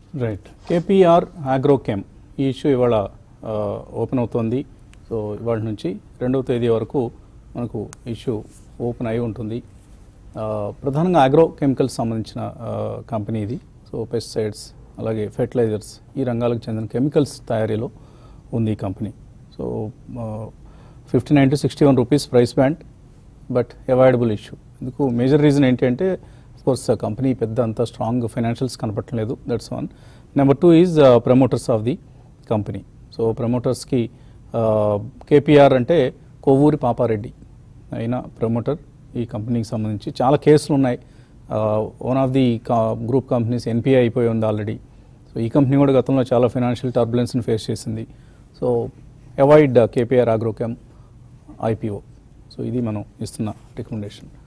right KPR ఆగ్రోకెమ్ ఈ issue ఇవాళ ఆ, ఓపెన్ అవుతోంది సో ఇవాళ నుంచి రెండవ తేదీ వరకు మనకు ఇష్యూ ఓపెన్ అయి ఉంటుంది ఆ, ప్రధానంగా ఆగ్రో కెమికల్స్ సంబంధించిన ఆ, కంపెనీ ఇది సో పెస్టిసైడ్స్ అలాగే ఫెర్టిలైజర్స్ ఈ రంగాలకు చెందిన కెమికల్స్ తయారీలో ఉంది ఈ company so fifty nine to sixty one rupees price band but avoidable issue ఎందుకు మేజర్ రీజన్ ఏంటి అంటే కోర్స్ కంపెనీ పెద్ద అంత స్ట్రాంగ్ ఫైనాన్షియల్స్ కనపట్టలేదు that's one number two is promoters of the company so ప్రమోటర్స్కి కేపీఆర్ అంటే కొవ్వూరి పాపారెడ్డి అయిన ప్రమోటర్ ఈ కంపెనీకి సంబంధించి చాలా కేసులు ఉన్నాయి one of the group companies NPI అయిపోయి ఉంది ఆల్రెడీ సో ఈ కంపెనీ కూడా గతంలో చాలా ఫైనాన్షియల్ టర్బులెన్స్ని ఫేస్ చేసింది so avoid KPR Agrochem IPO so ఇది మనం ఇస్తున్న రికమెండేషన్